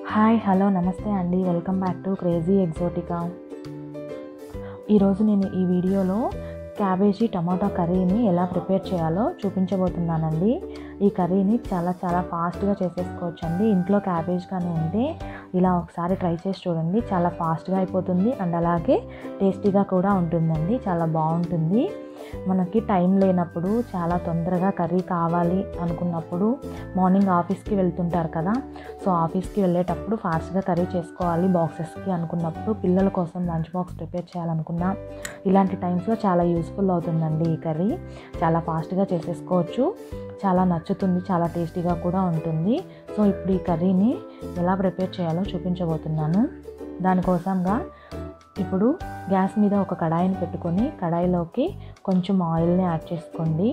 hi hello నమస్తే అండి welcome back to crazy exotica ఈరోజు నేను ఈ వీడియోలో క్యాబేజీ టమాటా కర్రీని ఎలా ప్రిపేర్ చేయాలో చూపించబోతున్నానండి ఈ కర్రీని చాలా చాలా ఫాస్ట్గా చేసేసుకోవచ్చండి ఇంట్లో క్యాబేజ్ కానీ ఉంటే ఇలా ఒకసారి ట్రై చేసి చూడండి చాలా ఫాస్ట్గా అయిపోతుంది అండ్ అలాగే టేస్టీగా కూడా ఉంటుందండి చాలా బాగుంటుంది మనకి టైం లేనప్పుడు చాలా తొందరగా కర్రీ కావాలి అనుకున్నప్పుడు మార్నింగ్ ఆఫీస్కి వెళ్తుంటారు కదా సో ఆఫీస్కి వెళ్ళేటప్పుడు ఫాస్ట్గా కర్రీ చేసుకోవాలి బాక్సెస్కి అనుకున్నప్పుడు పిల్లల కోసం లంచ్ బాక్స్ ప్రిపేర్ చేయాలనుకున్నా ఇలాంటి టైమ్స్లో చాలా యూస్ఫుల్ అవుతుందండి ఈ కర్రీ చాలా ఫాస్ట్గా చేసేసుకోవచ్చు చాలా నచ్చుతుంది చాలా టేస్టీగా కూడా ఉంటుంది సో ఇప్పుడు ఈ కర్రీని ఎలా ప్రిపేర్ చేయాలో చూపించబోతున్నాను దానికోసంగా ఇప్పుడు గ్యాస్ మీద ఒక కడాయిని పెట్టుకొని కడాయిలోకి కొంచెం ఆయిల్ని యాడ్ చేసుకోండి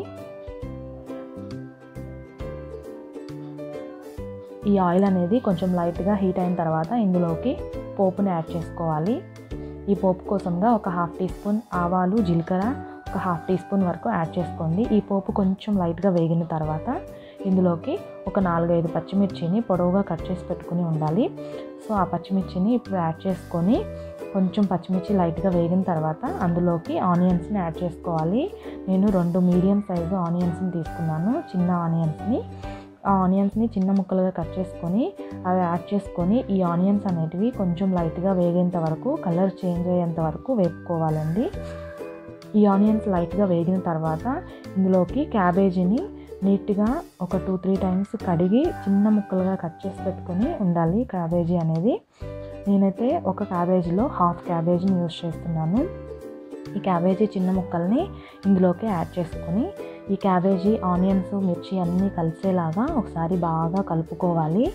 ఈ ఆయిల్ అనేది కొంచెం లైట్గా హీట్ అయిన తర్వాత ఇందులోకి పోపుని యాడ్ చేసుకోవాలి ఈ పోపు కోసంగా ఒక హాఫ్ టీ స్పూన్ ఆవాలు జీలకర్ర ఒక హాఫ్ టీ స్పూన్ వరకు యాడ్ చేసుకోండి ఈ పోపు కొంచెం లైట్గా వేగిన తర్వాత ఇందులోకి ఒక నాలుగైదు పచ్చిమిర్చిని పొడవుగా కట్ చేసి పెట్టుకుని ఉండాలి సో ఆ పచ్చిమిర్చిని ఇప్పుడు యాడ్ చేసుకొని కొంచెం పచ్చిమిర్చి లైట్గా వేగిన తర్వాత అందులోకి ఆనియన్స్ని యాడ్ చేసుకోవాలి నేను రెండు మీడియం సైజు ఆనియన్స్ని తీసుకున్నాను చిన్న ఆనియన్స్ని ఆ ఆనియన్స్ని చిన్న ముక్కలుగా కట్ చేసుకొని అవి యాడ్ చేసుకొని ఈ ఆనియన్స్ అనేటివి కొంచెం లైట్గా వేగేంత వరకు కలర్ చేంజ్ అయ్యేంత వరకు వేపుకోవాలండి ఈ ఆనియన్స్ లైట్గా వేగిన తర్వాత ఇందులోకి క్యాబేజీని నీట్గా ఒక టూ త్రీ టైమ్స్ కడిగి చిన్న ముక్కలుగా కట్ చేసి పెట్టుకొని ఉండాలి క్యాబేజీ అనేది నేనైతే ఒక క్యాబేజీలో హాఫ్ క్యాబేజీని యూస్ చేస్తున్నాను ఈ క్యాబేజీ చిన్న ముక్కల్ని ఇందులోకి యాడ్ చేసుకొని ఈ క్యాబేజీ ఆనియన్స్ మిర్చి అన్నీ కలిసేలాగా ఒకసారి బాగా కలుపుకోవాలి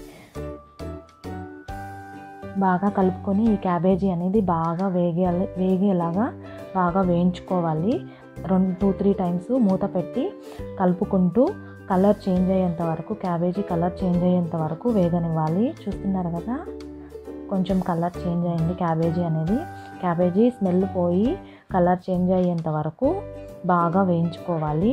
బాగా కలుపుకొని ఈ క్యాబేజీ అనేది బాగా వేగే వేగేలాగా బాగా వేయించుకోవాలి రెండు టూ త్రీ టైమ్స్ మూత పెట్టి కలుపుకుంటూ కలర్ చేంజ్ అయ్యేంత వరకు క్యాబేజీ కలర్ చేంజ్ అయ్యేంత వరకు వేగనివ్వాలి చూస్తున్నారు కదా కొంచెం కలర్ చేంజ్ అయింది క్యాబేజీ అనేది క్యాబేజీ స్మెల్ పోయి కలర్ చేంజ్ అయ్యేంత వరకు బాగా వేయించుకోవాలి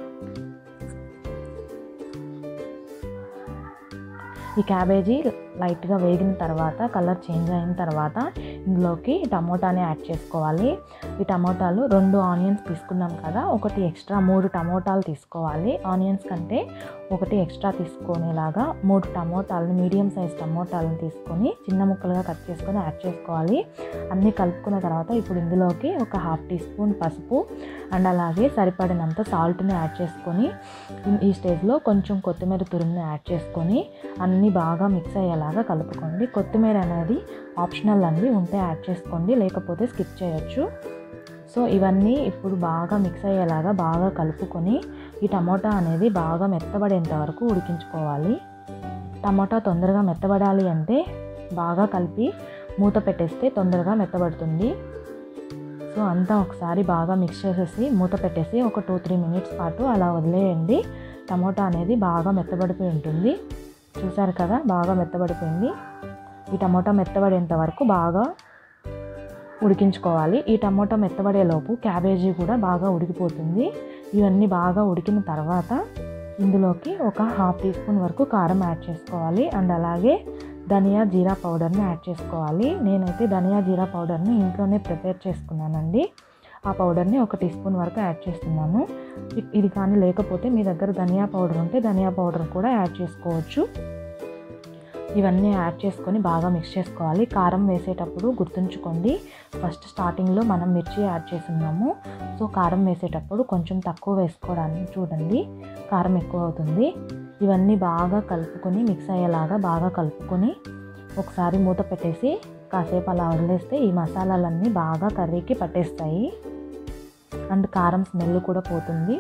ఈ క్యాబేజీ లైట్గా వేగిన తర్వాత కలర్ చేంజ్ అయిన తర్వాత ఇందులోకి టమోటాని యాడ్ చేసుకోవాలి ఈ టమోటాలు రెండు ఆనియన్స్ తీసుకున్నాం కదా ఒకటి ఎక్స్ట్రా మూడు టమోటాలు తీసుకోవాలి ఆనియన్స్ కంటే ఒకటి ఎక్స్ట్రా తీసుకునేలాగా మూడు టమోటాలను మీడియం సైజ్ టమోటాలను తీసుకొని చిన్న ముక్కలుగా కట్ చేసుకొని యాడ్ చేసుకోవాలి అన్నీ కలుపుకున్న తర్వాత ఇప్పుడు ఇందులోకి ఒక హాఫ్ టీ స్పూన్ పసుపు అండ్ అలాగే సరిపడినంత సాల్ట్ని యాడ్ చేసుకొని ఈ స్టేజ్లో కొంచెం కొత్తిమీర తురుముని యాడ్ చేసుకొని అన్నీ బాగా మిక్స్ అయ్యేలాగా కలుపుకోండి కొత్తిమీర అనేది ఆప్షనల్ అండి ఉంటే యాడ్ చేసుకోండి లేకపోతే స్కిప్ చేయొచ్చు సో ఇవన్నీ ఇప్పుడు బాగా మిక్స్ అయ్యేలాగా బాగా కలుపుకొని ఈ టమోటా అనేది బాగా మెత్తబడేంత వరకు ఉడికించుకోవాలి టమోటా తొందరగా మెత్తబడాలి అంటే బాగా కలిపి మూత పెట్టేస్తే తొందరగా మెత్తబడుతుంది సో అంతా ఒకసారి బాగా మిక్స్ చేసేసి మూత పెట్టేసి ఒక టూ త్రీ మినిట్స్ పాటు అలా వదిలేయండి టమోటా అనేది బాగా మెత్తబడిపోయి ఉంటుంది చూసారు కదా బాగా మెత్తబడిపోయింది ఈ టమోటా మెత్తబడేంత వరకు బాగా ఉడికించుకోవాలి ఈ టమోటా మెత్తబడేలోపు క్యాబేజీ కూడా బాగా ఉడికిపోతుంది ఇవన్నీ బాగా ఉడికిన తర్వాత ఇందులోకి ఒక హాఫ్ టీ స్పూన్ వరకు కారం యాడ్ చేసుకోవాలి అండ్ అలాగే ధనియా జీరా పౌడర్ని యాడ్ చేసుకోవాలి నేనైతే ధనియా జీరా పౌడర్ని ఇంట్లోనే ప్రిపేర్ చేసుకున్నానండి ఆ పౌడర్ని ఒక టీ స్పూన్ వరకు యాడ్ చేస్తున్నాను ఇది కానీ లేకపోతే మీ దగ్గర ధనియా పౌడర్ ఉంటే ధనియా పౌడర్ కూడా యాడ్ చేసుకోవచ్చు ఇవన్నీ యాడ్ చేసుకొని బాగా మిక్స్ చేసుకోవాలి కారం వేసేటప్పుడు గుర్తుంచుకోండి ఫస్ట్ స్టార్టింగ్లో మనం మిర్చి యాడ్ చేస్తున్నాము సో కారం వేసేటప్పుడు కొంచెం తక్కువ వేసుకోవడానికి చూడండి కారం ఎక్కువ అవుతుంది ఇవన్నీ బాగా కలుపుకొని మిక్స్ అయ్యేలాగా బాగా కలుపుకొని ఒకసారి మూత పెట్టేసి కాసేపు అలా వదిలేస్తే ఈ మసాలాలన్నీ బాగా కర్రీకి పట్టేస్తాయి అండ్ కారం స్మెల్ కూడా పోతుంది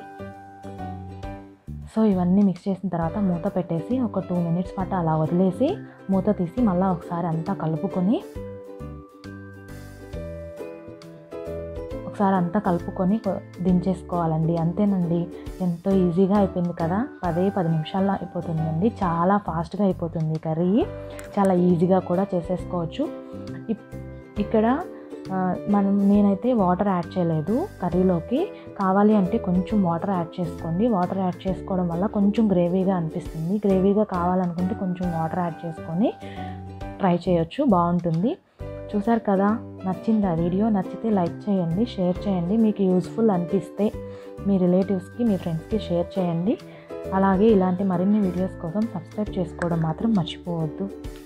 సో ఇవన్నీ మిక్స్ చేసిన తర్వాత మూత పెట్టేసి ఒక టూ మినిట్స్ పాటు అలా వదిలేసి మూత తీసి మళ్ళీ ఒకసారి అంతా కలుపుకొని ఒకసారి అంతా కలుపుకొని దించేసుకోవాలండి అంతేనండి ఎంతో ఈజీగా అయిపోయింది కదా పదే పది నిమిషాల్లో అయిపోతుందండి చాలా ఫాస్ట్గా అయిపోతుంది కర్రీ చాలా ఈజీగా కూడా చేసేసుకోవచ్చు ఇక్కడ ఆ, మనం నేనైతే వాటర్ యాడ్ చేయలేదు కర్రీలోకి కావాలి అంటే కొంచెం వాటర్ యాడ్ చేసుకోండి వాటర్ యాడ్ చేసుకోవడం వల్ల కొంచెం గ్రేవీగా అనిపిస్తుంది గ్రేవీగా కావాలనుకుంటే కొంచెం వాటర్ యాడ్ చేసుకొని ట్రై చేయొచ్చు బాగుంటుంది చూసారు కదా నచ్చింది ఆ వీడియో నచ్చితే లైక్ చేయండి షేర్ చేయండి మీకు యూస్ఫుల్ అనిపిస్తే మీ రిలేటివ్స్కి మీ ఫ్రెండ్స్కి షేర్ చేయండి అలాగే ఇలాంటి మరిన్ని వీడియోస్ కోసం సబ్స్క్రైబ్ చేసుకోవడం మాత్రం మర్చిపోవద్దు